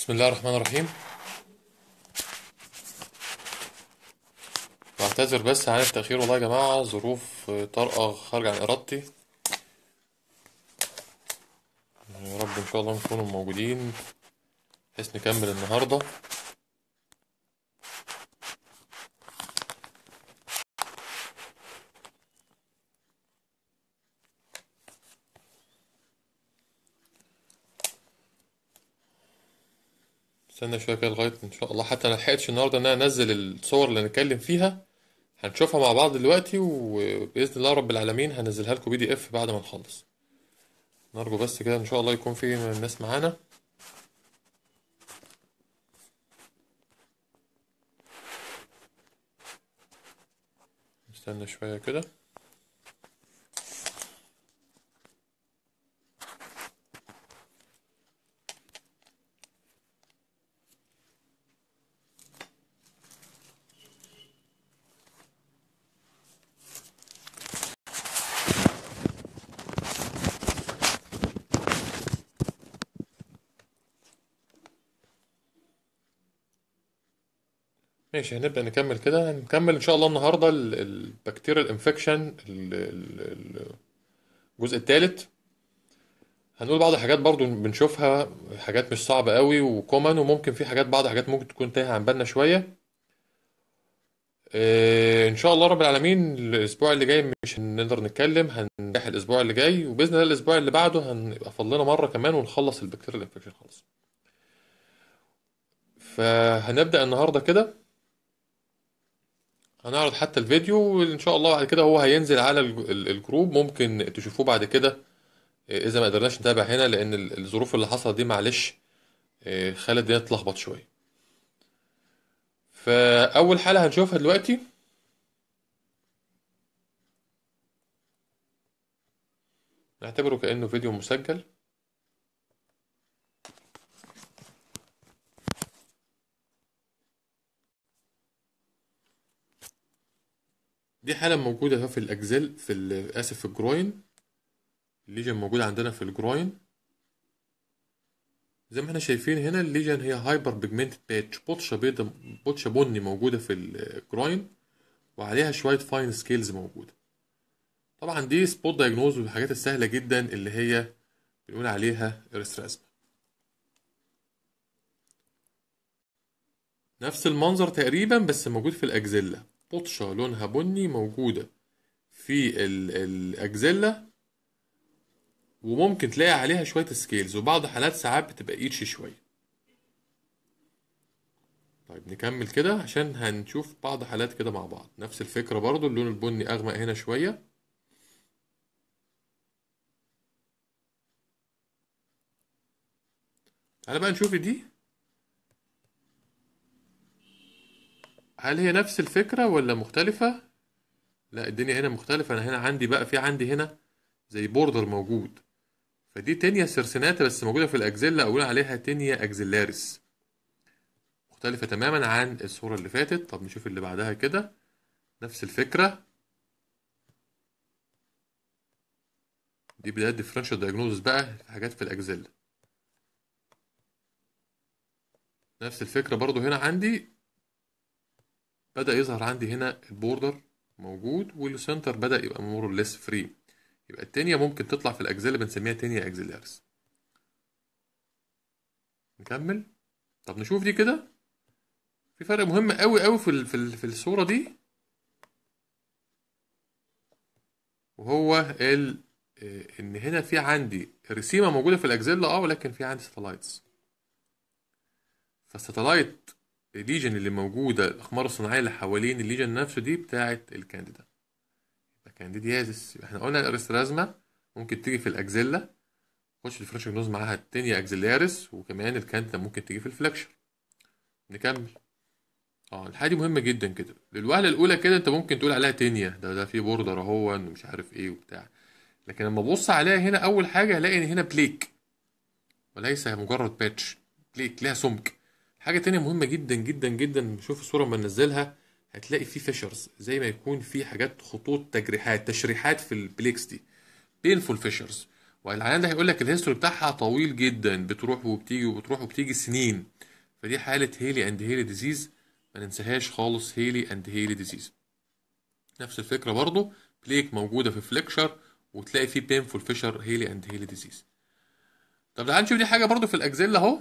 بسم الله الرحمن الرحيم بعتذر بس عن التأخير والله يا جماعة ظروف طارئة خارجة عن إرادتي يا رب إن شاء الله نكونوا موجودين بحيث نكمل النهاردة استنى شوية كده لغاية إن شاء الله حتى أنا ملحقتش النهاردة إن أنا أنزل الصور اللي هنتكلم فيها هنشوفها مع بعض دلوقتي وبإذن الله رب العالمين هنزلها لكم بي دي إف بعد ما نخلص نرجو بس كده إن شاء الله يكون في من الناس معانا نستنى شوية كده ماشي هنبدأ نكمل كده هنكمل إن شاء الله النهاردة البكتيريال انفكشن الجزء الثالث هنقول بعض الحاجات برضو بنشوفها حاجات مش صعبة قوي وكومن وممكن في حاجات بعض الحاجات ممكن تكون تايهة عن بالنا شوية إيه، ان شاء الله رب العالمين الاسبوع اللي جاي مش هنقدر نتكلم هنريح الاسبوع اللي جاي وباذن الله الاسبوع اللي بعده هنبقى فاضلنا مره كمان ونخلص البكتيريال انفكشن خالص فهنبدا النهارده كده هنعرض حتى الفيديو وان شاء الله بعد كده هو هينزل على الج- ال- الجروب ممكن تشوفوه بعد كده إيه، اذا ما قدرناش نتابع هنا لان ال- الظروف اللي حصلت دي معلش إيه، خلت الدنيا تتلخبط شويه فاول حاله هنشوفها دلوقتي نعتبره كانه فيديو مسجل دي حالة موجودة أهو في الأجزال في ال- آسف في الجروين الليجن موجودة عندنا في الجروين زي ما احنا شايفين هنا الليجن هي هايبر بيجمنتد باتش بطشة بيضة بطشة بني موجودة في الجروين وعليها شوية فاين سكيلز موجودة طبعا دي سبوت دايجنوز والحاجات السهلة جدا اللي هي بنقول عليها ارسترازما نفس المنظر تقريبا بس موجود في الأجزلة بطشة لونها بني موجودة في ال- الأجزلة وممكن تلاقي عليها شوية سكيلز وبعض حالات ساعات بتبقى ايتشي شوية طيب نكمل كده عشان هنشوف بعض حالات كده مع بعض نفس الفكرة برضو اللون البني أغمق هنا شوية تعالى بقى نشوف دي هل هي نفس الفكرة ولا مختلفة؟ لا الدنيا هنا مختلفة أنا هنا عندي بقى في عندي هنا زي بوردر موجود فدي تينيا سيرسيناتا بس موجودة في الأجزلة أقول عليها تينيا أكزيلاريس مختلفة تماما عن الصورة اللي فاتت طب نشوف اللي بعدها كده نفس الفكرة دي بداية ديفرنشال دايجنوزس بقى في حاجات في الأجزلة نفس الفكرة برضو هنا عندي بدأ يظهر عندي هنا البوردر موجود والسنتر بدأ يبقى مور ليس فري يبقى التانية ممكن تطلع في الأجزلة بنسميها تانية أكزيلاريس نكمل طب نشوف دي كده في فرق مهم قوي قوي في ال- في ال- في الصورة دي وهو ال آه، ان هنا في عندي رسيمة موجودة في الأجزلة اه ولكن في عندي ساتلايتس فالساتلايت الليجن اللي موجودة الأقمار الصناعية اللي حوالين الليجن نفسه دي بتاعة الكانديدا يبقى كانديديازيس يبقى احنا قلنا الارسترازما ممكن تيجي في الأجزلة خش الفرنش جنوز معاها التانية أكزيلاريس وكمان الكانديدا ممكن تيجي في الفلكشر نكمل اه الحاجة دي مهمة جدا كده للوهلة الأولى كده أنت ممكن تقول عليها تانية ده ده في بوردر أهو ومش عارف إيه وبتاع لكن لما أبص عليها هنا أول حاجة هلاقي إن هنا بليك وليس مجرد باتش بليك ليها سمك حاجة تانية مهمة جدا جدا جدا شوف الصورة لما ننزلها هتلاقي في فيشرز زي ما يكون في حاجات خطوط تجريحات تشريحات في البليكس دي بينفول فيشرز والعيان ده هيقول لك الهيستوري بتاعها طويل جدا بتروح وبتيجي وبتروح وبتيجي سنين فدي حالة هيلي اند هيلي ديزيز ما ننساهاش خالص هيلي اند هيلي ديزيز نفس الفكرة برضو بليك موجودة في فليكشر وتلاقي فيه بينفول فيشر هيلي اند هيلي ديزيز طب تعال نشوف دي حاجة برضو في الأجزلة أهو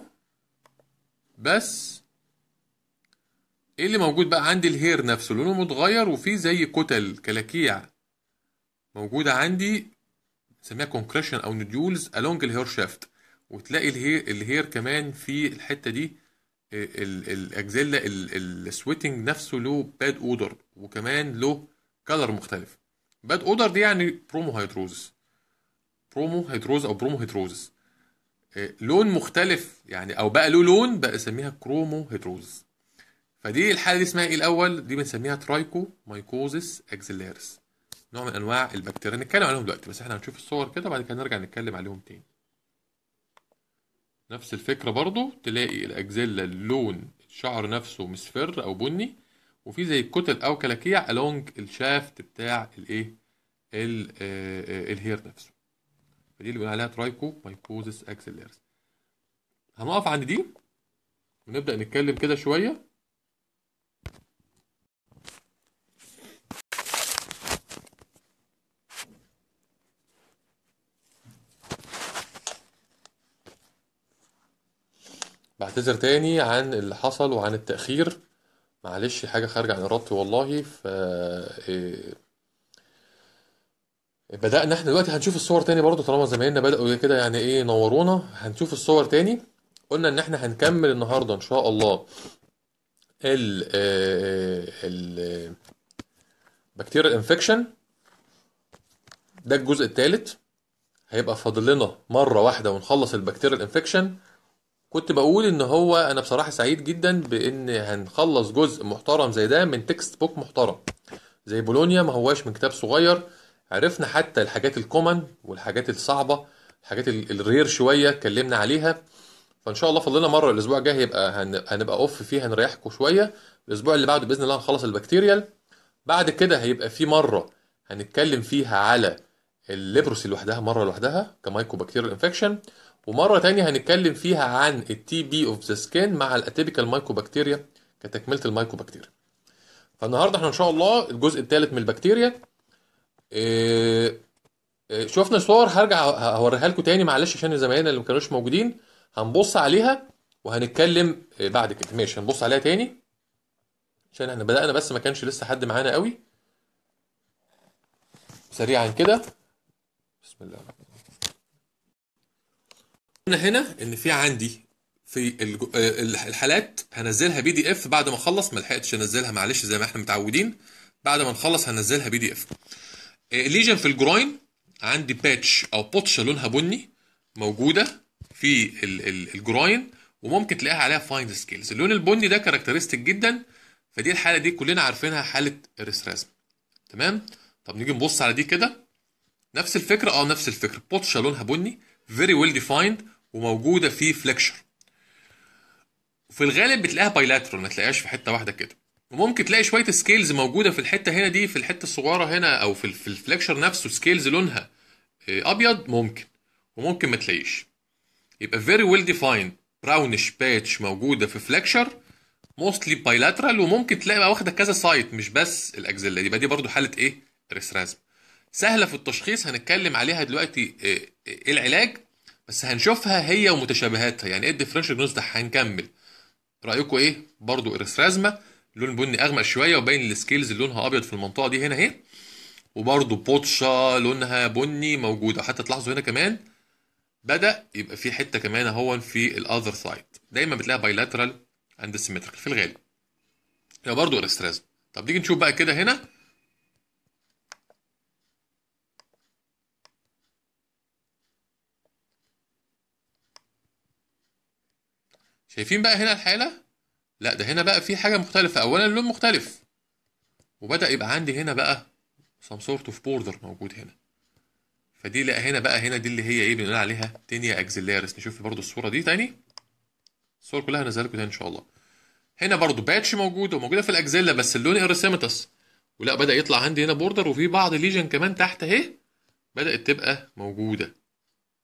بس ايه اللي موجود بقى عندي الهير نفسه لونه متغير وفيه زي كتل كلاكيع موجودة عندي نسميها كونكريشن او نوديولز along الهير شافت وتلاقي الهير الهير كمان في الحتة دي ال- الاجزلة السويتنج نفسه له باد اودر وكمان له كلر مختلف باد اودر دي يعني برومو هيدروزس برومو هيدروز او برومو هيدروزس آه، لون مختلف يعني او بقى له لون بقى اسميها كرومو هيدروزس فدي الحاله دي اسمها ايه الاول دي بنسميها ترايكو مايكوزيس اكزيلاريس نوع من انواع البكتيريا نتكلم عليهم دلوقتي بس احنا هنشوف الصور كده بعد كده نرجع نتكلم عليهم تاني نفس الفكره برضو تلاقي الاكزيلا اللون الشعر نفسه مصفر او بني وفي زي كتل او كلاكيع along الشافت بتاع الايه ال- آه، آه، الهير نفسه فدي اللي بنقول عليها ترايكو مايكوزيس اكزيلاريس هنقف عند دي ونبدأ نتكلم كده شوية بعتذر تاني عن اللي حصل وعن التأخير معلش حاجة خارجة عن إرادتي والله ف إيه، بدأنا احنا دلوقتي هنشوف الصور تاني برضو طالما زمايلنا بدأوا كده يعني ايه نورونا هنشوف الصور تاني قلنا ان احنا هنكمل النهارده ان شاء الله ال ال بكتيريا انفكشن ده الجزء الثالث هيبقى فاضل لنا مرة واحدة ونخلص البكتيريا الانفكشن كنت بقول ان هو انا بصراحة سعيد جدا بان هنخلص جزء محترم زي ده من تكست بوك محترم زي بولونيا ما هواش من كتاب صغير عرفنا حتى الحاجات الكومن والحاجات الصعبة الحاجات ال- الرير شوية اتكلمنا عليها فان شاء الله فاضلنا مره الاسبوع الجاي هيبقى هن- هنبقى اوف فيه هنريحكم شويه الاسبوع اللي بعده باذن الله هنخلص البكتيريال بعد كده هيبقى في مره هنتكلم فيها على الليبروسي لوحدها مره لوحدها كمايكو بكتيريال انفكشن ومره تانية هنتكلم فيها عن التي بي اوف ذا سكين مع الاتيبيكال مايكو بكتيريا كتكمله المايكو بكتيريا فالنهارده احنا ان شاء الله الجزء الثالث من البكتيريا إيه إيه، شفنا صور هرجع هوريها لكم تاني معلش عشان زمايلنا اللي ما كانوش موجودين هنبص عليها وهنتكلم إيه، بعد كده ماشي هنبص عليها تاني عشان احنا بدأنا بس ما كانش لسه حد معانا قوي سريعا كده بسم الله قلنا هنا ان في عندي في الج- آه، الحالات هنزلها بي دي اف بعد ما اخلص ما لحقتش انزلها معلش زي ما احنا متعودين بعد ما نخلص هنزلها بي دي اف ليجن في الجروين عندي باتش او بوتشه لونها بني موجوده في ال- ال- الجروين وممكن تلاقيها عليها فاين سكيلز اللون البني ده كاركترستيك جدا فدي الحاله دي كلنا عارفينها حاله ريسرازم تمام طب نيجي نبص على دي كده نفس الفكره اه نفس الفكره بوتشه لونها بني فيري ويل ديفايند وموجوده في فليكشر وفي الغالب بتلاقيها بايلاترال ما تلاقيهاش في حته واحده كده وممكن تلاقي شويه سكيلز موجوده في الحته هنا دي في الحته الصغيره هنا او في ال- في الفليكشر نفسه سكيلز لونها آه، ابيض ممكن وممكن ما تلاقيش يبقى very well defined براونش باتش موجوده في فليكشر موستلي بايلاترال وممكن تلاقي بقى واخده كذا سايت مش بس الاكزيلا يبقى دي برضو حاله ايه ريسرازم سهله في التشخيص هنتكلم عليها دلوقتي آه، آه، ايه العلاج بس هنشوفها هي ومتشابهاتها يعني ايه الديفرنشال جنوز ده هنكمل رايكم ايه برضو اريثرازما لون بني اغمق شويه وباين السكيلز اللي لونها ابيض في المنطقه دي هنا اهي وبرضو بوتشا لونها بني موجوده حتى تلاحظوا هنا كمان بدا يبقى في حته كمان اهو في الاذر سايد دايما بتلاقيها بايلاترال اند سيمتريكال في الغالب يبقى برضو اريثرازما طب نيجي نشوف بقى كده هنا شايفين بقى هنا الحاله لا ده هنا بقى في حاجه مختلفه اولا اللون مختلف وبدا يبقى عندي هنا بقى some sort of border موجود هنا فدي لا هنا بقى هنا دي اللي هي ايه بنقول عليها تينيا اكزيلاريس نشوف برضو الصوره دي تاني الصور كلها هنزلها لكم تاني ان شاء الله هنا برضو باتش موجوده وموجوده في الاكزيلا بس اللون اريسيمتس ولا بدا يطلع عندي هنا بوردر وفي بعض ليجن كمان تحت اهي بدات تبقى موجوده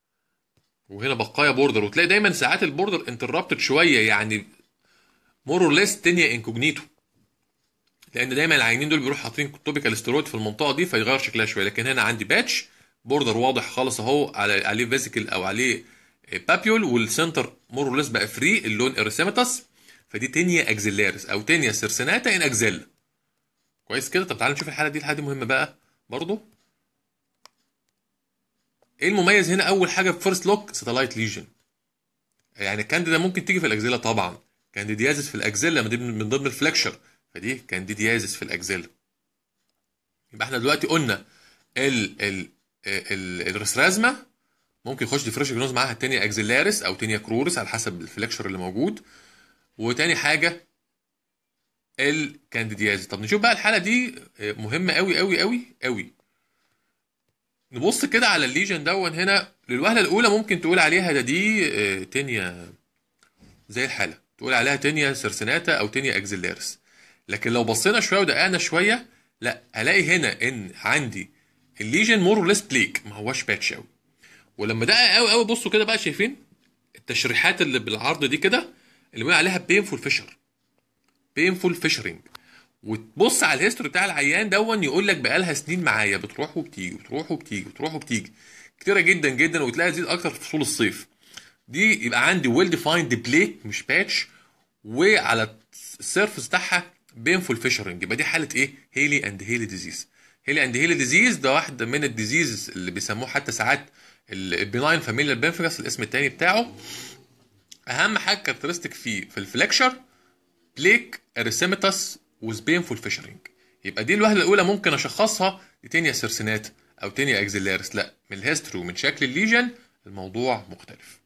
وهنا بقايا بوردر وتلاقي دايما ساعات البوردر انتربتد شويه يعني مور اور ليس تانية انكوجنيتو لان دايما العينين دول بيروحوا حاطين توبيكال ستيرويد في المنطقه دي فيغير شكلها شويه لكن هنا عندي باتش بوردر واضح خالص اهو على عليه فيزيكال او عليه بابيول والسنتر مور اور ليس بقى فري اللون ارسيمتاس فدي تينيا اكزيلاريس او تينيا سيرسيناتا ان اكزيلا كويس كده طب تعالى نشوف الحاله دي الحاله دي مهمه بقى برضو ايه المميز هنا اول حاجه في فيرست لوك ساتلايت ليجن يعني الكانديدا ممكن تيجي في الاكزيلا طبعا كانديديازيس في الاكزيلا من ضمن من ضمن الفلكشر فدي كانديديازيس في الاكزيلا يبقى احنا دلوقتي قلنا ال ال ال الرسرازما ممكن يخش ديفريشن معاها التانية اكزيلاريس او تانية كرورس على حسب الفلكشر اللي موجود وتاني حاجه الكانديديازيس طب نشوف بقى الحاله دي مهمه قوي قوي قوي قوي نبص كده على الليجن دون هنا للوهله الاولى ممكن تقول عليها ده دي آه، تينيا زي الحاله تقول عليها تينيا سيرسيناتا او تينيا اكزيلاريس لكن لو بصينا شويه ودققنا شويه لا الاقي هنا ان عندي الليجن مور ليس بليك ما هواش باتش قوي ولما دقق قوي قوي بصوا كده بقى شايفين التشريحات اللي بالعرض دي كده اللي بيقول عليها بينفول فيشر بينفول فيشرنج وتبص على الهيستوري بتاع العيان دون يقول لك بقالها سنين معايا بتروح وبتيجي بتروح وبتيجي بتروح وبتيجي كتيره جدا جدا وتلاقي تزيد اكتر في فصول الصيف دي يبقى عندي ويل ديفايند بليك مش باتش وعلى السيرفس بتاعها بينفول فيشرنج يبقى دي حاله ايه هيلي اند هيلي ديزيز هيلي اند هيلي ديزيز ده واحده من الديزيز اللي بيسموه حتى ساعات البناين فاميليال بنفجس الاسم التاني بتاعه اهم حاجه كاركترستيك فيه في الفليكشر بليك اريسيمتاس with painful fishering يبقى دي الوهله الاولى ممكن اشخصها تينيا سيرسينات او تينيا اكزيلاريس لا من الهيستوري ومن شكل الليجن الموضوع مختلف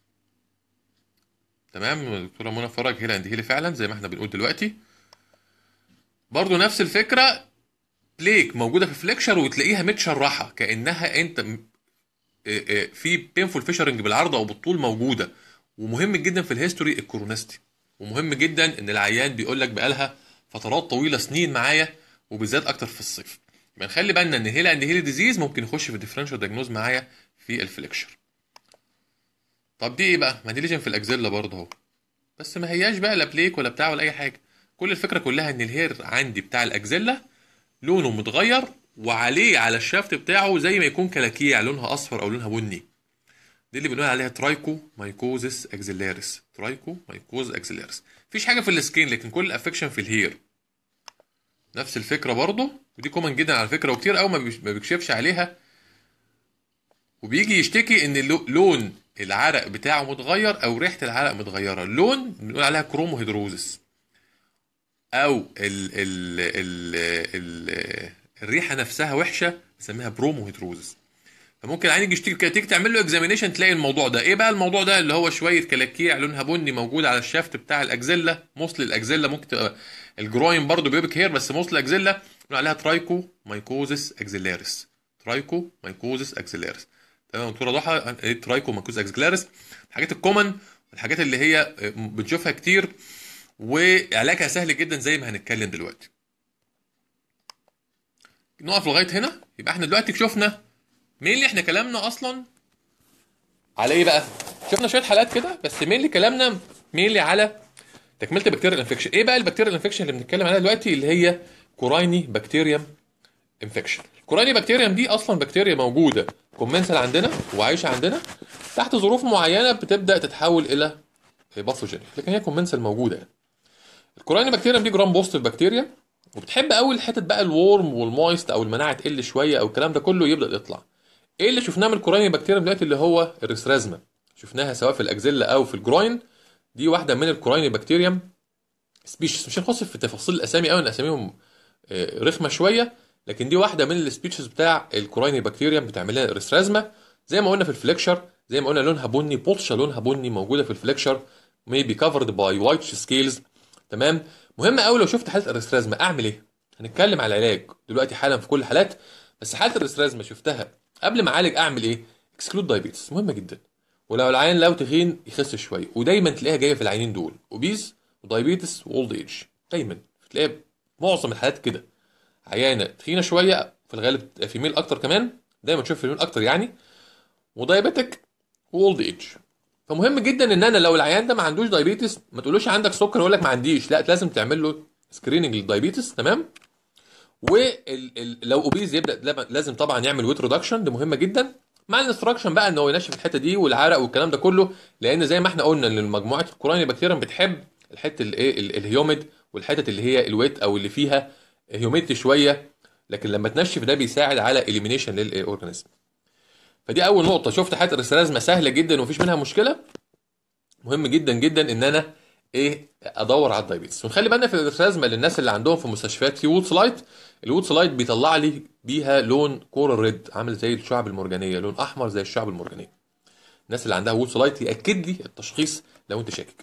تمام دكتوره منى فرج هيلا اند هيلي فعلا زي ما احنا بنقول دلوقتي برضو نفس الفكره بليك موجوده في فليكشر وتلاقيها متشرحه كانها انت م- اه اه في بينفول فيشرنج بالعرض او بالطول موجوده ومهم جدا في الهيستوري الكورونستي ومهم جدا ان العيان بيقول لك بقالها فترات طويله سنين معايا وبالذات اكتر في الصيف يبقى نخلي بالنا ان هيلا اند هيلي ديزيز ممكن يخش في الديفرنشال دايجنوز معايا في الفليكشر طب دي ايه بقى ما دي ليجن في الاكزيلا برضه اهو بس ما هياش بقى لا بليك ولا بتاع ولا اي حاجه كل الفكره كلها ان الهير عندي بتاع الاكزيلا لونه متغير وعليه على الشافت بتاعه زي ما يكون كلاكيع لونها اصفر او لونها بني دي اللي بنقول عليها ترايكو مايكوزس اكزيلاريس ترايكو مايكوز اكزيلاريس مفيش حاجه في السكين لكن كل الافكشن في الهير نفس الفكره برضه ودي كومن جدا على فكره وكتير قوي ما بيش- ما بيكشفش عليها وبيجي يشتكي ان اللو- لون العرق بتاعه متغير او ريحه العرق متغيره اللون بنقول عليها كروموهيدروزس او ال ال ال ال الريحه نفسها وحشه بنسميها بروموهيدروزس فممكن العين يجي يشتكي كده تيجي تعمل له اكزامينيشن تلاقي الموضوع ده ايه بقى الموضوع ده اللي هو شويه كلاكيع لونها بني موجود على الشافت بتاع الاكزيلا موصل الاكزيلا ممكن تبقى الجروين برضو بيبك هير بس موصل الاكزيلا بنقول عليها ترايكو مايكوزس اكزيلاريس ترايكو مايكوزس اكزيلاريس تمام دكتوره ضحى ايه ترايكو مايكوزس اكزيلاريس الحاجات الكومن الحاجات اللي هي بنشوفها كتير وعلاجها سهل جدا زي ما هنتكلم دلوقتي نقف لغايه هنا يبقى احنا دلوقتي شفنا مين اللي احنا كلامنا اصلا على ايه بقى شفنا شويه حالات كده بس مين اللي كلامنا مين اللي على تكمله البكتيريال انفكشن ايه بقى البكتيريال انفكشن اللي بنتكلم عليها دلوقتي اللي هي كورايني بكتيريوم انفكشن الكورايني بكتيريوم دي اصلا بكتيريا موجوده كومنسال عندنا وعايشه عندنا تحت ظروف معينه بتبدا تتحول الى باثوجينيك لكن هي كومنسال موجوده يعني. الكورايني بكتيريوم دي جرام بوزيتيف بكتيريا وبتحب قوي حته بقى الورم والمويست او المناعه تقل شويه او الكلام ده كله يبدا يطلع ايه اللي شفناه من الكوراني بكتيريا دلوقتي اللي هو الريسرازما شفناها سواء في الاكزيلا او في الجروين دي واحده من الكوراني بكتيريوم سبيشيز مش هنخش في تفاصيل الاسامي قوي ان اساميهم آه، رخمه شويه لكن دي واحده من السبيشيز بتاع الكوراني بكتيريوم بتعمل لها الريسرازما زي ما قلنا في الفليكشر زي ما قلنا لونها بني بولشا لونها بني موجوده في الفليكشر maybe covered by white scales تمام مهم قوي لو شفت حاله الريسرازما اعمل ايه هنتكلم على العلاج دلوقتي حالا في كل الحالات بس حاله الريسرازما شفتها قبل ما اعالج اعمل ايه اكسكلود دايبيتس مهمه جدا ولو العيان لو تخين يخس شويه ودايما تلاقيها جايه في العينين دول اوبيز ودايبيتس واولد ايج دايما تلاقيها معظم الحالات كده عيانه تخينه شويه في الغالب فيميل اكتر كمان دايما تشوف فيميل اكتر يعني ودايبتك واولد ايج فمهم جدا ان انا لو العيان ده ما عندوش دايابيتس ما تقولوش عندك سكر يقول لك ما عنديش لا لازم تعمل له سكريننج للدايابيتس تمام ولو اوبيز يبدا لازم طبعا يعمل ويت ريدكشن دي مهمه جدا مع الانستراكشن بقى ان هو ينشف الحته دي والعرق والكلام ده كله لان زي ما احنا قلنا ان مجموعه الكوراني بكتيريا بتحب الحته الايه الهيوميد والحتت اللي هي الويت او اللي فيها هيوميدتي شويه لكن لما تنشف ده بيساعد على اليمينيشن للاورجانيزم فدي اول نقطه شفت حته الرسالازمه سهله جدا ومفيش منها مشكله مهم جدا جدا ان انا ايه ادور على الدايبيتس ونخلي بالنا في الرسالازمه للناس اللي عندهم في مستشفيات في وود سلايت الوود سلايت بيطلع لي بيها لون كورال ريد عامل زي الشعب المرجانيه لون احمر زي الشعب المرجانيه الناس اللي عندها وود سلايت ياكد لي التشخيص لو انت شاكك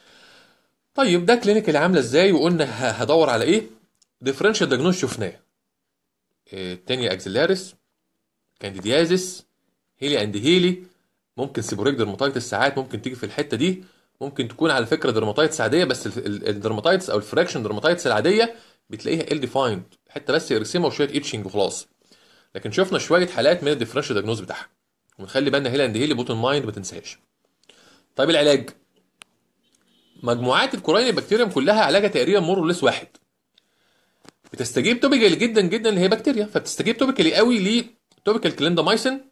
طيب ده كلينيكال عامله ازاي وقلنا هدور على ايه ديفرنشال دايجنوز شفناه التانية اكزيلاريس كانديديازيس هيلي اند هيلي ممكن سيبوريك درماتايتس ساعات ممكن تيجي في الحته دي ممكن تكون على فكره درماتايتس عاديه بس الدرماتايتس او الفراكشن درماتايتس العاديه بتلاقيها ال ديفايند حته بس ارسمه وشويه ايتشنج وخلاص لكن شفنا شويه حالات من الديفرنشال دايجنوز بتاعها ونخلي بالنا هيلي اند هيلي بوتن مايند ما تنساهاش طيب العلاج مجموعات الكوريني بكتيريوم كلها علاجها تقريبا مور واحد بتستجيب توبيكال جدا جدا اللي هي بكتيريا فبتستجيب توبيكالي قوي ل توبيكال كليندامايسين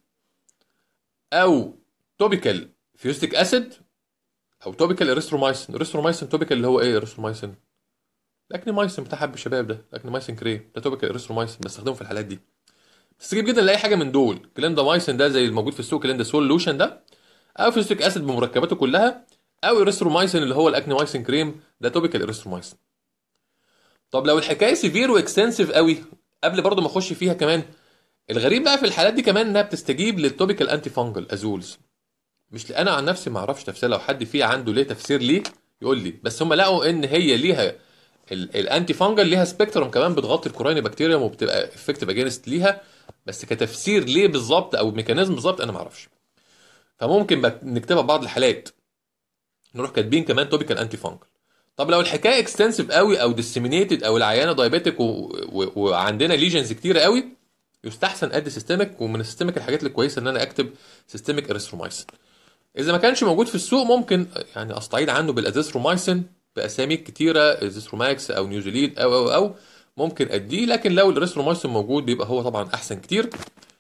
او توبيكال فيوستيك اسيد او توبيكال اريثرومايسين اريثرومايسين توبيكال اللي هو ايه اريثرومايسين الاكنيمايسين بتاع حب الشباب ده الاكنيمايسين كريم ده توبيكال اريثرومايسين بستخدمه في الحالات دي بتستجيب جدا لاي حاجه من دول كليندامايسين ده زي الموجود في السوق كليندا سولوشن ده او فيوستيك اسيد بمركباته كلها او اريثرومايسين اللي هو الاكنيمايسين كريم ده توبيكال اريثرومايسين طب لو الحكايه سيفير واكستنسيف قوي قبل برضه ما اخش فيها كمان الغريب بقى في الحالات دي كمان انها بتستجيب للتوبيكال انتي فانجل ازولز مش انا عن نفسي ما اعرفش تفسير لو حد فيه عنده ليه تفسير ليه يقول لي بس هم لقوا ان هي ليها الانتي فانجل ليها سبيكترم كمان بتغطي الكوراني بكتيريوم وبتبقى افكتيف اجينست ليها بس كتفسير ليه بالظبط او ميكانيزم بالظبط انا ما اعرفش فممكن نكتبها بعض الحالات نروح كاتبين كمان توبيكال انتي فانجل طب لو الحكايه اكستنسيف قوي او ديسيمينيتد او العيانه دايابيتك و... و... وعندنا ليجنز كتيره قوي يستحسن ادي سيستميك ومن السيستميك الحاجات الكويسه ان انا اكتب سيستميك اريثرومايسين اذا ما كانش موجود في السوق ممكن يعني استعيد عنه بالازيثرومايسين باسامي كتيره ازيثروماكس او نيوزيليد او او او ممكن اديه لكن لو الاريثرومايسين موجود بيبقى هو طبعا احسن كتير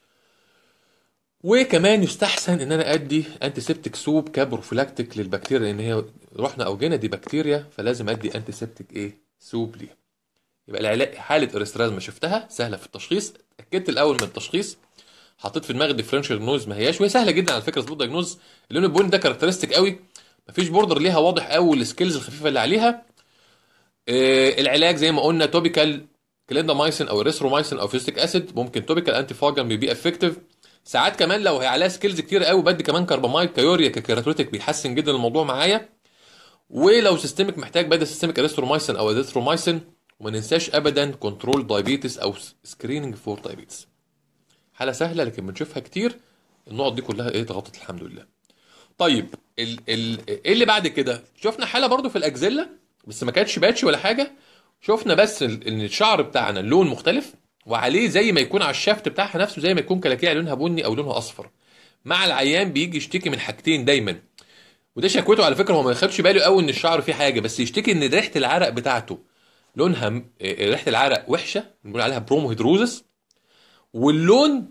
وكمان يستحسن ان انا ادي انتي سيبتيك سوب كبروفيلاكتيك للبكتيريا لان هي رحنا او جينا دي بكتيريا فلازم ادي انتي سيبتيك ايه سوب ليها يبقى العلاج حاله اريسترازما شفتها سهله في التشخيص اتاكدت الاول من التشخيص حطيت في دماغي الديفرنشال نوز ما هياش وهي سهله جدا على فكره سبوت دايجنوز اللون البني ده كاركترستيك قوي مفيش بوردر ليها واضح قوي السكيلز الخفيفه اللي عليها آه العلاج زي ما قلنا توبيكال كليندامايسين او ريثرومايسين او فيستيك اسيد ممكن توبيكال انتي فاجن بيبقى افكتيف ساعات كمان لو هي عليها سكيلز كتير قوي بدي كمان كاربامايد كيوريا ككيراتوتيك بيحسن جدا الموضوع معايا ولو سيستميك محتاج بدي سيستميك اريثرومايسين او ازيثرومايسين وما ننساش ابدا كنترول دايابيتس او سكريننج فور دايابيتس حاله سهله لكن بنشوفها كتير النقط دي كلها ايه اتغطت الحمد لله طيب ال ال ايه اللي بعد كده شفنا حاله برضو في الاجزله بس ما كانتش باتش ولا حاجه شفنا بس ان الشعر بتاعنا اللون مختلف وعليه زي ما يكون على الشافت بتاعها نفسه زي ما يكون كلاكيع لونها بني او لونها اصفر مع العيان بيجي يشتكي من حاجتين دايما وده شكوته على فكره هو ما ياخدش باله قوي ان الشعر فيه حاجه بس يشتكي ان ريحه العرق بتاعته لونها ريحه العرق وحشه بنقول عليها برومو هيدروزس واللون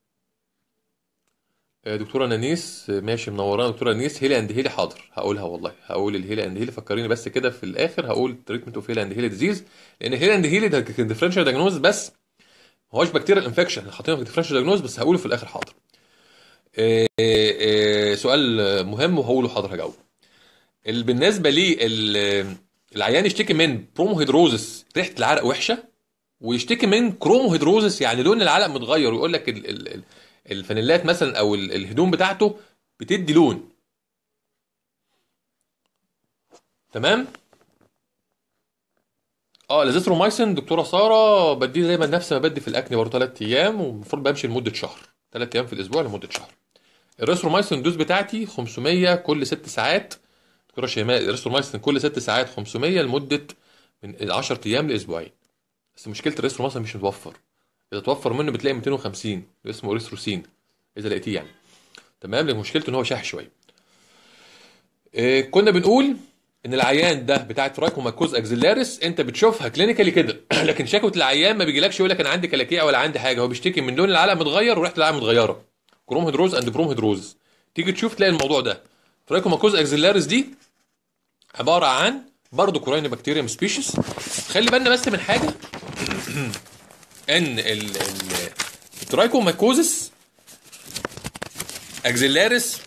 دكتوره نانيس ماشي منورانا دكتوره نانيس هيلي اند هيلي حاضر هقولها والله هقول الهيلي اند هيلي فكريني بس كده في الاخر هقول تريتمنت اوف هيلي اند هيلي ديزيز لان هيلي اند هيلي ده كان ديفرنشال دايجنوز بس ما هوش بكتيريال انفكشن حاطينه في ديفرنشال دايجنوز بس هقوله في الاخر حاضر إيه إيه سؤال مهم وهقوله حاضر هجاوب بالنسبه لي العيان يشتكي من برومو هيدروزس ريحه العرق وحشه ويشتكي من كرومو هيدروزس يعني لون العرق متغير ويقول لك ال ال الفانيلات مثلا او الهدوم بتاعته بتدي لون تمام اه الازيثرومايسين دكتوره ساره بديه زي ما نفس ما بدي في الاكني برضه ثلاث ايام والمفروض بمشي لمده شهر ثلاث ايام في الاسبوع لمده شهر الريثرومايسين الدوز بتاعتي 500 كل ست ساعات دكتوره شيماء الريثرومايسين كل ست ساعات 500 لمده من 10 ايام لاسبوعين بس مشكله الريثرومايسين مش متوفر اذا توفر منه بتلاقي 250 اسمه ريثروسين اذا لقيتيه يعني تمام لان مشكلته ان هو شاح شويه إيه كنا بنقول ان العيان ده بتاع ترايكوماكوز اكزيلاريس انت بتشوفها كلينيكالي كده لكن شكوى العيان ما بيجيلكش يقول لك انا عندي كلاكيع ولا عندي حاجه هو بيشتكي من لون العلق متغير وريحه العلق متغيره كروم هيدروز اند بروم هيدروز تيجي تشوف تلاقي الموضوع ده ترايكوماكوز اكزيلاريس دي عباره عن برضه كوراين بكتيريوم سبيشيز خلي بالنا بس من حاجه ان ال- ال- الترايكوماكوزس اكزيلاريس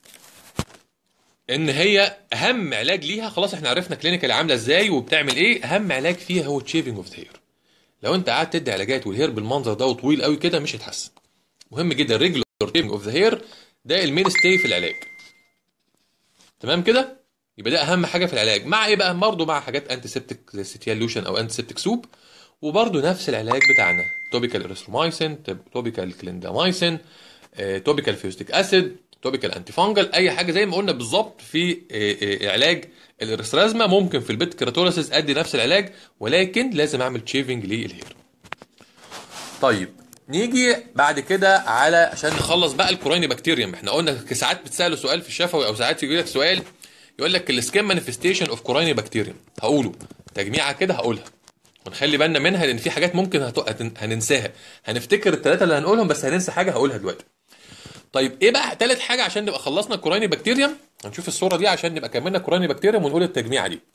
ان هي اهم علاج ليها خلاص احنا عرفنا كلينيكال عامله ازاي وبتعمل ايه اهم علاج فيها هو تشيفنج اوف هير لو انت قعدت تدي علاجات والهير بالمنظر ده وطويل قوي كده مش هيتحسن مهم جدا ريجولار تشيفنج اوف ذا هير ده المين ستي في العلاج تمام كده يبقى ده اهم حاجه في العلاج مع ايه بقى برضه مع حاجات انتي سيبتيك زي السيتيال لوشن او انتي سيبتيك سوب وبرضه نفس العلاج بتاعنا توبيكال اريثرومايسين توبيكال كليندامايسين توبيكال فيوستيك اسيد توبيكال انتي فانجل اي حاجه زي ما قلنا بالظبط في آه، آه، علاج الارثرازما ممكن في البيت كيراتوريسيس ادي نفس العلاج ولكن لازم اعمل تشيفنج للهير طيب نيجي بعد كده على عشان نخلص بقى الكوروني بكتيريوم احنا قلنا ساعات بتسالوا سؤال في الشفوي او ساعات يجي لك سؤال يقول لك السكين مانيفستيشن اوف كوروني بكتيريوم هقوله تجميعه كده هقولها ونخلي بالنا منها لان في حاجات ممكن هت... هتن- هننساها هنفتكر الثلاثه اللي هنقولهم بس هننسى حاجه هقولها دلوقتي طيب ايه بقى ثالث حاجه عشان نبقى خلصنا الكوروني بكتيريوم هنشوف الصوره دي عشان نبقى كملنا الكوروني بكتيريوم ونقول التجميعه دي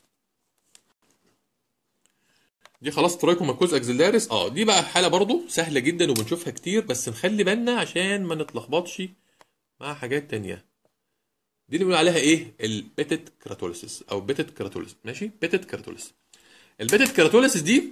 دي خلاص ترايكوماكوز اكزيلاريس اه دي بقى حاله برضو سهله جدا وبنشوفها كتير بس نخلي بالنا عشان ما نتلخبطش مع حاجات تانية دي اللي بنقول عليها ايه البيتت كراتوليسيس او بيتت كراتوليس ماشي بيتت كراتوليس البيتت كراتوليسيس دي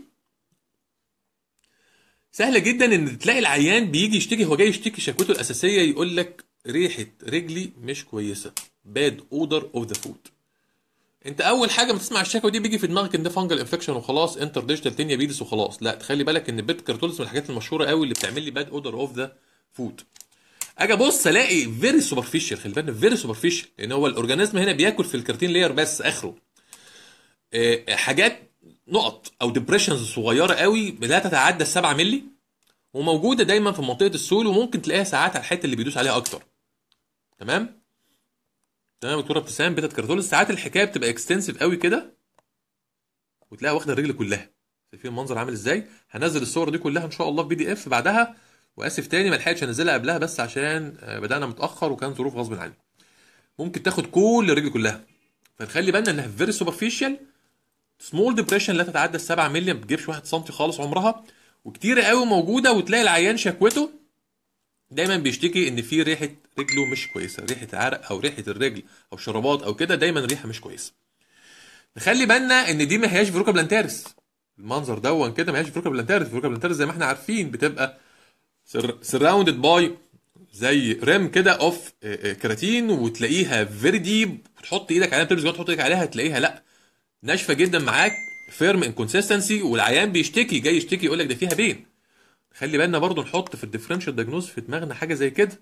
سهله جدا ان تلاقي العيان بيجي يشتكي هو جاي يشتكي شكوته الاساسيه يقول لك ريحه رجلي مش كويسه باد اودر اوف ذا فود انت اول حاجه ما تسمع الشكوى دي بيجي في دماغك ان ده فانجل انفكشن وخلاص انتر ديجيتال تينيا بيدس وخلاص لا تخلي بالك ان البيت كارتوليس من الحاجات المشهوره قوي اللي بتعمل لي باد اودر اوف ذا فود اجي ابص الاقي فيري سوبرفيشال خلي بالك فيري سوبرفيشال لان هو الاورجانيزم هنا بياكل في الكرتين لاير بس اخره آه، حاجات نقط او ديبريشنز صغيره قوي لا تتعدى ال 7 مللي وموجوده دايما في منطقه السول وممكن تلاقيها ساعات على الحته اللي بيدوس عليها اكتر تمام تمام يا دكتوره ابتسام بيتا كارتوليس ساعات الحكايه بتبقى اكستنسيف قوي كده وتلاقيها واخده الرجل كلها شايفين المنظر عامل ازاي هنزل الصور دي كلها ان شاء الله في بي دي اف بعدها واسف تاني ما لحقتش انزلها قبلها بس عشان آه، بدانا متاخر وكان ظروف غصب عني ممكن تاخد كل الرجل كلها فنخلي بالنا انها فيري سوبرفيشال سمول ديبريشن لا تتعدى ال 7 مللي ما بتجيبش 1 سم خالص عمرها وكتير قوي موجوده وتلاقي العيان شكوته دايما بيشتكي ان في ريحه رجله مش كويسه ريحه عرق او ريحه الرجل او شرابات او كده دايما ريحه مش كويسه نخلي بالنا ان دي ما هياش فيروكا بلانتارس المنظر دون كده ما هياش فيروكا بلانتارس فيروكا بلانتارس زي ما احنا عارفين بتبقى سراوندد باي زي ريم كده اوف كراتين وتلاقيها فيري ديب وتحط ايدك عليها بتلبس جوه تحط ايدك عليها تلاقيها لا ناشفه جدا معاك فيرم انكونسستنسي والعيان بيشتكي جاي يشتكي يقول لك ده فيها بين خلي بالنا برضو نحط في الديفرنشال دايجنوز في دماغنا حاجه زي كده